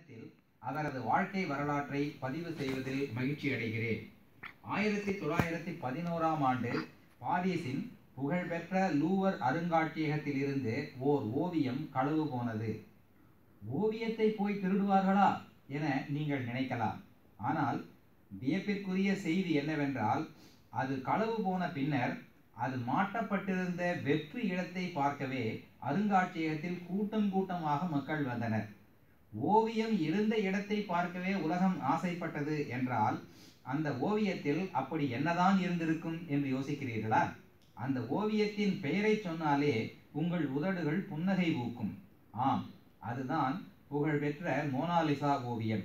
தருணத்தில் அவரது வாழ்க்கை வரலாற்றை பதிவு செய்வதில் மகிழ்ச்சி அடைகிறேன் ஆயிரத்தி தொள்ளாயிரத்தி பதினோராம் ஆண்டு பாரிஸின் புகழ்பெற்ற லூவர் அருங்காட்சியகத்திலிருந்து ஓர் ஓவியம் களவு போனது ஓவியத்தை போய் திருடுவார்களா என நீங்கள் நினைக்கலாம் ஆனால் வியப்பிற்குரிய செய்தி என்னவென்றால் அது களவு போன பின்னர் அது மாட்டப்பட்டிருந்த வெற்று இடத்தை பார்க்கவே அருங்காட்சியகத்தில் கூட்டம் கூட்டமாக மக்கள் வந்தனர் ஓவியம் இருந்த இடத்தை பார்க்கவே உலகம் ஆசைப்பட்டது என்றால் அந்த ஓவியத்தில் அப்படி என்னதான் இருந்திருக்கும் என்று யோசிக்கிறீர்களா அந்த ஓவியத்தின் பெயரை சொன்னாலே உங்கள் உதடுகள் புன்னகை பூக்கும் ஆம் அதுதான் புகழ்பெற்ற மோனாலிசா ஓவியம்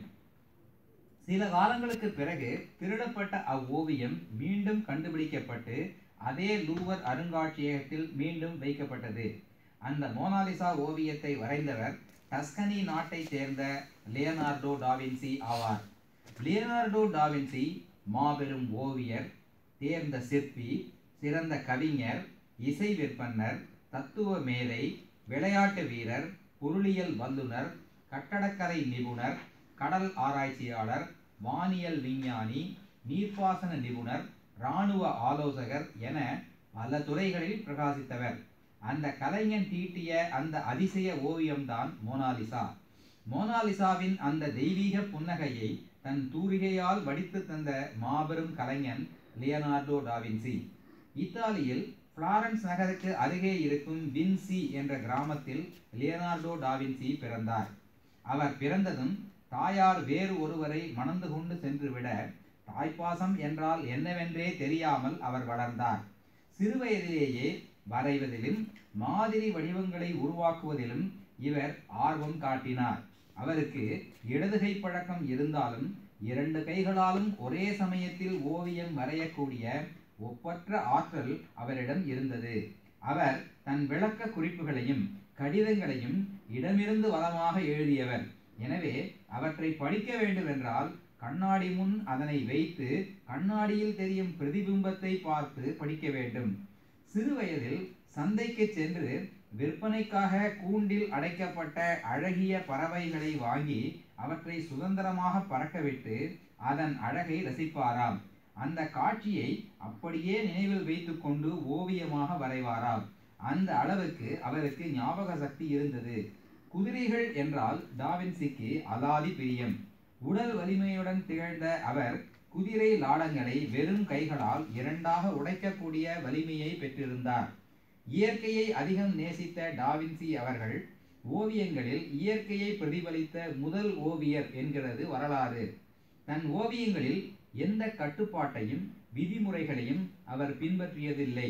சில காலங்களுக்கு பிறகு திருடப்பட்ட அவ்வோவியம் மீண்டும் கண்டுபிடிக்கப்பட்டு அதே லூவர் அருங்காட்சியகத்தில் மீண்டும் வைக்கப்பட்டது அந்த மோனாலிசா ஓவியத்தை வரைந்தவர் டஸ்கனி நாட்டைச் சேர்ந்த லியனார்டோ டாவின்சி ஆவார் லியனார்டோ டாவின்சி மாபெரும் ஓவியர் தேர்ந்த சிற்பி சிறந்த கவிஞர் இசை விற்பன்னர் தத்துவ மேதை விளையாட்டு வீரர் பொருளியல் வல்லுனர் கட்டடக்கலை நிபுணர் கடல் ஆராய்ச்சியாளர் வானியல் விஞ்ஞானி நீர்ப்பாசன நிபுணர் இராணுவ ஆலோசகர் என பல துறைகளில் பிரகாசித்தவர் அந்த கலைஞன் தீட்டிய அந்த அதிசய ஓவியம்தான் மோனாலிசா மோனாலிசாவின் அந்த தெய்வீக புன்னகையை தன் தூரிகையால் வடித்து தந்த மாபெரும் கலைஞன் லியனார்டோ டாவின்சி இத்தாலியில் பிளாரன்ஸ் நகருக்கு அருகே இருக்கும் வின்சி என்ற கிராமத்தில் லியனார்டோ டாவின்சி பிறந்தார் அவர் பிறந்ததும் தாயார் வேறு ஒருவரை மணந்து கொண்டு சென்றுவிட தாய்ப்பாசம் என்றால் என்னவென்றே தெரியாமல் அவர் வளர்ந்தார் சிறுவயதிலேயே வரைவதிலும் மாதிரி வடிவங்களை உருவாக்குவதிலும் இவர் ஆர்வம் காட்டினார் அவருக்கு இடதுகை பழக்கம் இருந்தாலும் இரண்டு கைகளாலும் ஒரே சமயத்தில் ஓவியம் வரையக்கூடிய ஒப்பற்ற ஆற்றல் அவரிடம் இருந்தது அவர் தன் விளக்க குறிப்புகளையும் கடிதங்களையும் இடமிருந்து வளமாக எழுதியவர் எனவே அவற்றை படிக்க வேண்டுமென்றால் கண்ணாடி முன் அதனை வைத்து கண்ணாடியில் தெரியும் பிரதிபிம்பத்தை பார்த்து படிக்க வேண்டும் சிறுவயதில் சந்தைக்கு சென்று விற்பனைக்காக கூண்டில் அடைக்கப்பட்ட அழகிய பறவைகளை வாங்கி அவற்றை சுதந்திரமாக பறக்கவிட்டு அதன் அழகை ரசிப்பாராம் அந்த காட்சியை அப்படியே நினைவில் வைத்துக்கொண்டு ஓவியமாக வரைவாராம் அந்த அளவுக்கு அவருக்கு ஞாபக சக்தி இருந்தது குதிரைகள் என்றால் டாவின்சிக்கு அலாதி பிரியம் உடல் வலிமையுடன் திகழ்ந்த அவர் குதிரை லாடங்களை வெறும் கைகளால் இரண்டாக உடைக்கக்கூடிய வலிமையை பெற்றிருந்தார் இயற்கையை அதிகம் நேசித்த டாவின்சி அவர்கள் ஓவியங்களில் இயற்கையை பிரதிபலித்த முதல் ஓவியர் என்கிறது வரலாறு தன் ஓவியங்களில் எந்த கட்டுப்பாட்டையும் விதிமுறைகளையும் அவர் பின்பற்றியதில்லை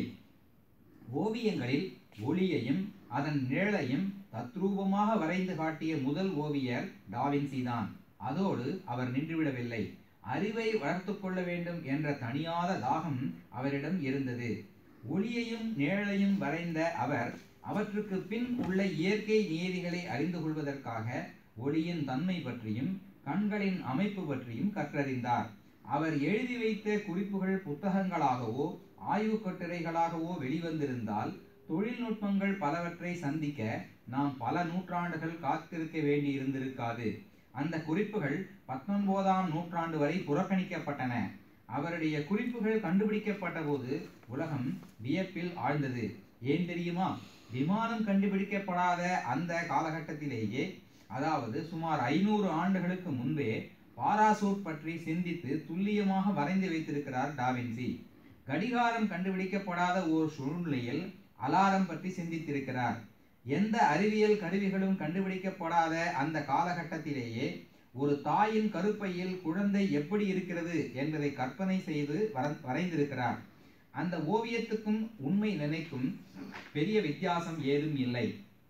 ஓவியங்களில் ஒளியையும் அதன் நிழலையும் தத்ரூபமாக வரைந்து காட்டிய முதல் ஓவியர் டாவின்சி தான் அதோடு அவர் நின்றுவிடவில்லை அறிவை வளர்த்து கொள்ள வேண்டும் என்ற தனியாத தாகம் அவரிடம் இருந்தது ஒளியையும் நிழலையும் வரைந்த அவர் அவற்றுக்கு பின் உள்ள இயற்கை நியதிகளை அறிந்து கொள்வதற்காக ஒளியின் தன்மை பற்றியும் கண்களின் அமைப்பு பற்றியும் கற்றறிந்தார் அவர் எழுதி வைத்த குறிப்புகள் புத்தகங்களாகவோ ஆய்வு கட்டுரைகளாகவோ வெளிவந்திருந்தால் தொழில்நுட்பங்கள் பலவற்றை சந்திக்க நாம் பல நூற்றாண்டுகள் காத்திருக்க வேண்டி இருந்திருக்காது அந்த குறிப்புகள் பத்தொன்பதாம் நூற்றாண்டு வரை புறக்கணிக்கப்பட்டன அவருடைய குறிப்புகள் கண்டுபிடிக்கப்பட்ட போது உலகம் வியப்பில் ஆழ்ந்தது ஏன் தெரியுமா விமானம் கண்டுபிடிக்கப்படாத அந்த காலகட்டத்திலேயே அதாவது சுமார் ஐநூறு ஆண்டுகளுக்கு முன்பே பாராசூட் பற்றி சிந்தித்து துல்லியமாக வரைந்து வைத்திருக்கிறார் டாவின்சி கடிகாரம் கண்டுபிடிக்கப்படாத ஓர் சூழ்நிலையில் அலாரம் பற்றி சிந்தித்திருக்கிறார் எந்த அறிவியல் கருவிகளும் கண்டுபிடிக்கப்படாத அந்த காலகட்டத்திலேயே ஒரு தாயின் கருப்பையில் குழந்தை எப்படி இருக்கிறது என்பதை கற்பனை செய்து வரைந்திருக்கிறார் அந்த ஓவியத்துக்கும் உண்மை நினைக்கும் பெரிய வித்தியாசம் ஏதும் இல்லை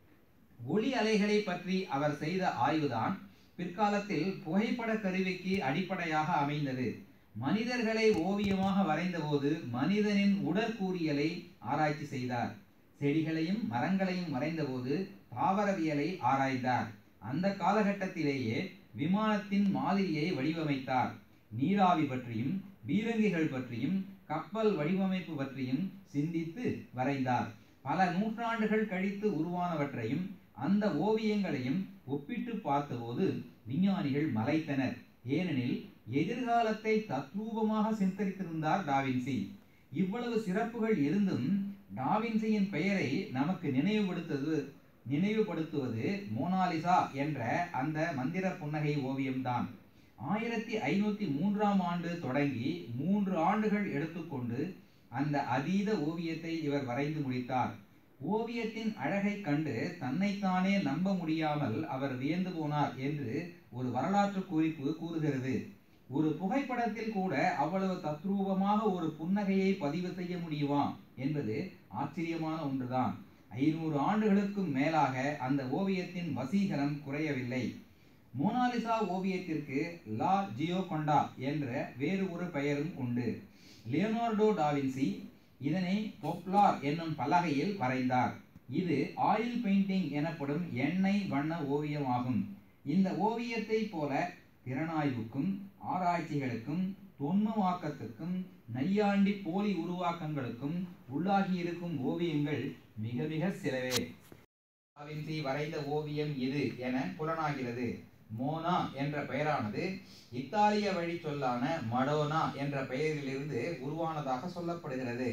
ஒளி அலைகளை பற்றி அவர் செய்த ஆய்வுதான் பிற்காலத்தில் புகைப்பட கருவிக்கு அடிப்படையாக அமைந்தது மனிதர்களை ஓவியமாக வரைந்தபோது மனிதனின் உடற்கூறியலை ஆராய்ச்சி செய்தார் செடிகளையும் மரங்களையும் வரைந்தபோது தாவரவியலை ஆராய்ந்தார் அந்த காலகட்டத்திலேயே விமானத்தின் மாதிரியை வடிவமைத்தார் நீராவி பற்றியும் பீரங்கிகள் பற்றியும் கப்பல் வடிவமைப்பு பற்றியும் சிந்தித்து வரைந்தார் பல நூற்றாண்டுகள் கழித்து உருவானவற்றையும் அந்த ஓவியங்களையும் ஒப்பிட்டு பார்த்தபோது விஞ்ஞானிகள் மலைத்தனர் ஏனெனில் எதிர்காலத்தை தத்ரூபமாக சித்தரித்திருந்தார் டாவின்சி இவ்வளவு சிறப்புகள் இருந்தும் டாவின்சியின் பெயரை நமக்கு நினைவுபடுத்துவது நினைவுபடுத்துவது மோனாலிசா என்ற அந்த மந்திர புன்னகை ஓவியம்தான் ஆயிரத்தி ஐநூத்தி மூன்றாம் ஆண்டு தொடங்கி மூன்று ஆண்டுகள் எடுத்துக்கொண்டு அந்த அதீத ஓவியத்தை இவர் வரைந்து முடித்தார் ஓவியத்தின் அழகை கண்டு தன்னைத்தானே நம்ப முடியாமல் அவர் வியந்து போனார் என்று ஒரு வரலாற்று குறிப்பு கூறுகிறது ஒரு புகைப்படத்தில் கூட அவ்வளவு தத்ரூபமாக ஒரு புன்னகையை பதிவு செய்ய முடியுமா என்பது ஆச்சரியமான ஒன்றுதான் ஐநூறு ஆண்டுகளுக்கும் மேலாக அந்த ஓவியத்தின் வசீகரம் குறையவில்லை மோனாலிசா ஓவியத்திற்கு லா ஜியோகொண்டா என்ற வேறு ஒரு பெயரும் உண்டு லியோனார்டோ டாவின்சி இதனை பொப்லார் என்னும் பலகையில் வரைந்தார் இது ஆயில் பெயிண்டிங் எனப்படும் எண்ணெய் வண்ண ஓவியமாகும் இந்த ஓவியத்தை போல திறனாய்வுக்கும் ஆராய்ச்சிகளுக்கும் தொன்மவாக்கத்துக்கும் நையாண்டி போலி உருவாக்கங்களுக்கும் உள்ளாகியிருக்கும் ஓவியங்கள் மிக மிக சிலவே டாவின்சி வரைந்த ஓவியம் இது என புலனாகிறது மோனா என்ற பெயரானது இத்தாலிய வழி சொல்லான மடோனா என்ற பெயரிலிருந்து உருவானதாக சொல்லப்படுகிறது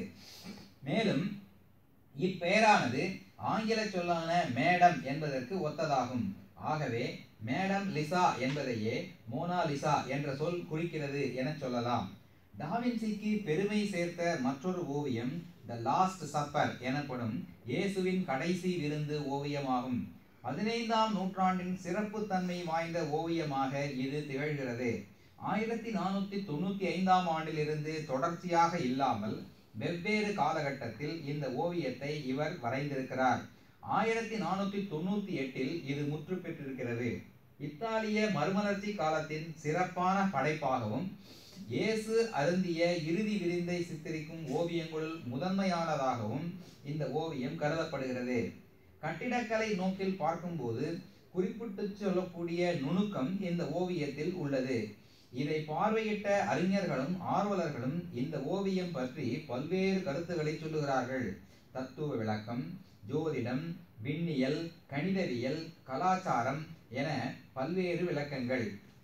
மேலும் இப்பெயரானது ஆங்கில சொல்லான மேடம் என்பதற்கு ஒத்ததாகும் ஆகவே மேடம் லிசா என்பதையே மோனாலிசா என்ற சொல் குறிக்கிறது என சொல்லலாம் டாவின்சிக்கு பெருமை சேர்த்த மற்றொரு ஓவியம் த லாஸ்ட் சப்பர் எனப்படும் இயேசுவின் கடைசி விருந்து ஓவியமாகும் பதினைந்தாம் நூற்றாண்டின் சிறப்புத்தன்மை வாய்ந்த ஓவியமாக இது திகழ்கிறது ஆயிரத்தி நானூத்தி தொண்ணூத்தி ஐந்தாம் ஆண்டிலிருந்து தொடர்ச்சியாக இல்லாமல் வெவ்வேறு காலகட்டத்தில் இந்த ஓவியத்தை இவர் வரைந்திருக்கிறார் ஆயிரத்தி நானூத்தி தொண்ணூத்தி எட்டில் இது முற்று பெற்றிருக்கிறது இத்தாலிய மறுமலர்ச்சி காலத்தின் சிறப்பான படைப்பாகவும் இயேசு அருந்திய இறுதி விருந்தை சித்தரிக்கும் ஓவியங்களுள் முதன்மையானதாகவும் இந்த ஓவியம் கருதப்படுகிறது கட்டிடக்கலை நோக்கில் பார்க்கும்போது குறிப்பிட்டு சொல்லக்கூடிய நுணுக்கம் இந்த ஓவியத்தில் உள்ளது இதை பார்வையிட்ட அறிஞர்களும் ஆர்வலர்களும் இந்த ஓவியம் பற்றி பல்வேறு கருத்துக்களை சொல்லுகிறார்கள் தத்துவ விளக்கம் ஜோதிடம் விண்ணியல் கணிதவியல் கலாச்சாரம் என பல்வேறு விளக்கங்கள்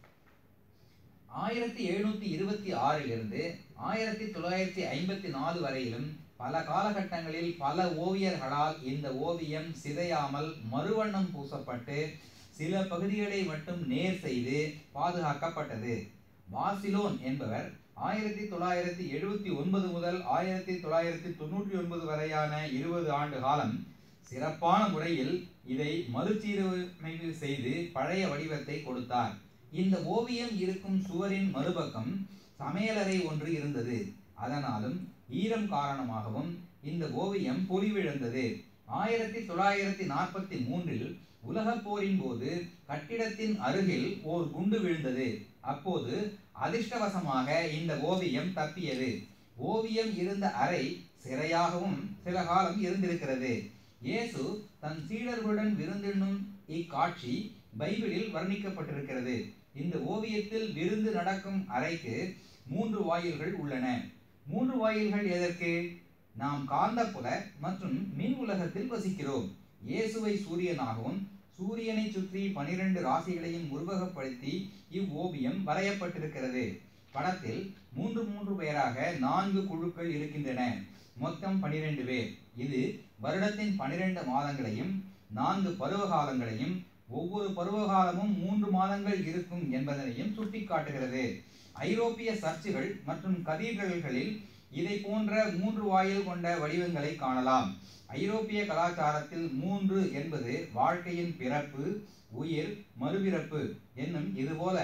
ஆயிரத்தி எழுநூத்தி இருபத்தி ஆறிலிருந்து ஆயிரத்தி தொள்ளாயிரத்தி ஐம்பத்தி நாலு வரையிலும் பல காலகட்டங்களில் பல ஓவியர்களால் இந்த ஓவியம் சிதையாமல் மறுவண்ணம் பூசப்பட்டு சில பகுதிகளை மட்டும் நேர் செய்து பாதுகாக்கப்பட்டது வாசிலோன் என்பவர் ஆயிரத்தி தொள்ளாயிரத்தி எழுபத்தி ஒன்பது முதல் ஆயிரத்தி தொள்ளாயிரத்தி தொண்ணூற்றி ஒன்பது வரையான இருபது ஆண்டு காலம் சிறப்பான முறையில் இதை மறுசீரமைப்பு செய்து பழைய வடிவத்தை கொடுத்தார் இந்த ஓவியம் இருக்கும் சுவரின் மறுபக்கம் சமையலறை ஒன்று இருந்தது அதனாலும் ஈரம் காரணமாகவும் இந்த ஓவியம் பொலிவிழந்தது ஆயிரத்தி தொள்ளாயிரத்தி நாற்பத்தி மூன்றில் உலகப் போரின் போது கட்டிடத்தின் அருகில் ஓர் குண்டு விழுந்தது அப்போது அதிர்ஷ்டவசமாக இந்த ஓவியம் தப்பியது ஓவியம் இருந்த அறை சிறையாகவும் சில காலம் இருந்திருக்கிறது இயேசு தன் சீடர்களுடன் விருந்தினும் இக்காட்சி பைபிளில் வர்ணிக்கப்பட்டிருக்கிறது இந்த ஓவியத்தில் விருந்து நடக்கும் அறைக்கு மூன்று வாயில்கள் உள்ளன மூன்று வாயில்கள் எதற்கு நாம் காந்தப்புல மற்றும் மின் உலகத்தில் வசிக்கிறோம் இயேசுவை சூரியனாகவும் சூரியனை சுற்றி பனிரெண்டு ராசிகளையும் உருவகப்படுத்தி இவ்வோவியம் வரையப்பட்டிருக்கிறது படத்தில் மூன்று மூன்று பேராக நான்கு குழுக்கள் இருக்கின்றன மொத்தம் பனிரெண்டு பேர் இது வருடத்தின் பனிரெண்டு மாதங்களையும் நான்கு பருவகாலங்களையும் ஒவ்வொரு பருவகாலமும் மூன்று மாதங்கள் இருக்கும் என்பதனையும் சுட்டிக்காட்டுகிறது ஐரோப்பிய சர்ச்சுகள் மற்றும் கதீட்ரல்களில் இதை போன்ற மூன்று வாயில் கொண்ட வடிவங்களை காணலாம் ஐரோப்பிய கலாச்சாரத்தில் மூன்று என்பது வாழ்க்கையின் பிறப்பு உயிர் மறுபிறப்பு என்னும் இதுபோல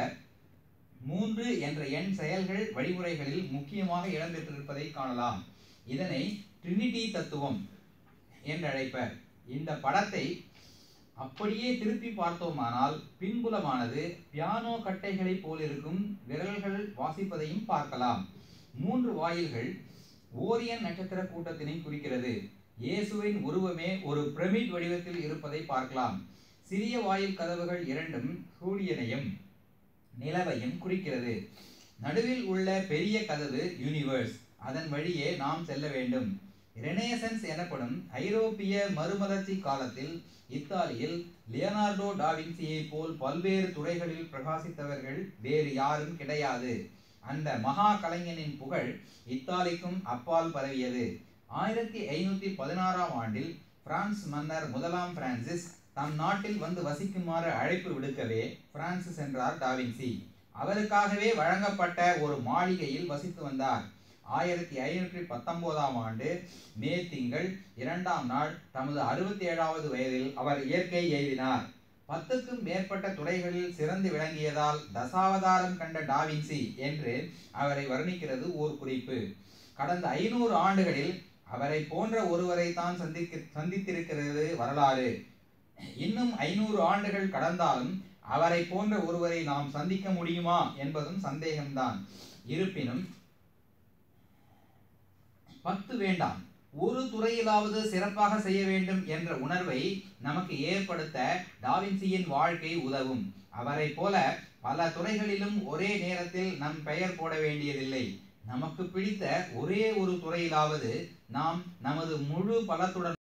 மூன்று என்ற எண் செயல்கள் வழிமுறைகளில் முக்கியமாக இடம்பெற்றிருப்பதை காணலாம் இதனை ட்ரினிட்டி தத்துவம் என்றழைப்பர் இந்த படத்தை அப்படியே திருப்பி பார்த்தோமானால் பின்புலமானது பியானோ கட்டைகளைப் போலிருக்கும் விரல்கள் வாசிப்பதையும் பார்க்கலாம் மூன்று வாயில்கள் ஓரியன் நட்சத்திர கூட்டத்தினை குறிக்கிறது இயேசுவின் உருவமே ஒரு பிரமிட் வடிவத்தில் இருப்பதை பார்க்கலாம் சிறிய வாயில் கதவுகள் இரண்டும் சூரியனையும் நிலவையும் குறிக்கிறது நடுவில் உள்ள பெரிய கதவு யூனிவர்ஸ் அதன் வழியே நாம் செல்ல வேண்டும் ரெனேசன்ஸ் எனப்படும் ஐரோப்பிய மறுமலர்ச்சி காலத்தில் இத்தாலியில் லியனார்டோ டாவின்சியை போல் பல்வேறு துறைகளில் பிரகாசித்தவர்கள் வேறு யாரும் கிடையாது அந்த மகா கலைஞனின் புகழ் இத்தாலிக்கும் அப்பால் பரவியது ஆயிரத்தி ஐநூத்தி பதினாறாம் ஆண்டில் பிரான்ஸ் மன்னர் முதலாம் பிரான்சிஸ் தம் நாட்டில் வந்து வசிக்குமாறு அழைப்பு விடுக்கவே பிரான்ஸ் சென்றார் டாவின்சி அவருக்காகவே வழங்கப்பட்ட ஒரு மாளிகையில் வசித்து வந்தார் ஆயிரத்தி ஐநூற்றி பத்தொன்பதாம் ஆண்டு மே திங்கள் இரண்டாம் நாள் தமது அறுபத்தி ஏழாவது வயதில் அவர் இயற்கை எய்தினார் பத்துக்கும் மேற்பட்ட துறைகளில் சிறந்து விளங்கியதால் தசாவதாரம் கண்ட டாவின்சி என்று அவரை வர்ணிக்கிறது ஓர் குறிப்பு கடந்த ஐநூறு ஆண்டுகளில் அவரை போன்ற ஒருவரை தான் சந்திக்க சந்தித்திருக்கிறது வரலாறு இன்னும் ஐநூறு ஆண்டுகள் கடந்தாலும் அவரை போன்ற ஒருவரை நாம் சந்திக்க முடியுமா என்பதும் சந்தேகம்தான் இருப்பினும் பத்து வேண்டாம் ஒரு துறையிலாவது சிறப்பாக செய்ய வேண்டும் என்ற உணர்வை நமக்கு ஏற்படுத்த டாவின்சியின் வாழ்க்கை உதவும் அவரை போல பல துறைகளிலும் ஒரே நேரத்தில் நம் பெயர் போட வேண்டியதில்லை நமக்கு பிடித்த ஒரே ஒரு துறையிலாவது நாம் நமது முழு பலத்துடன்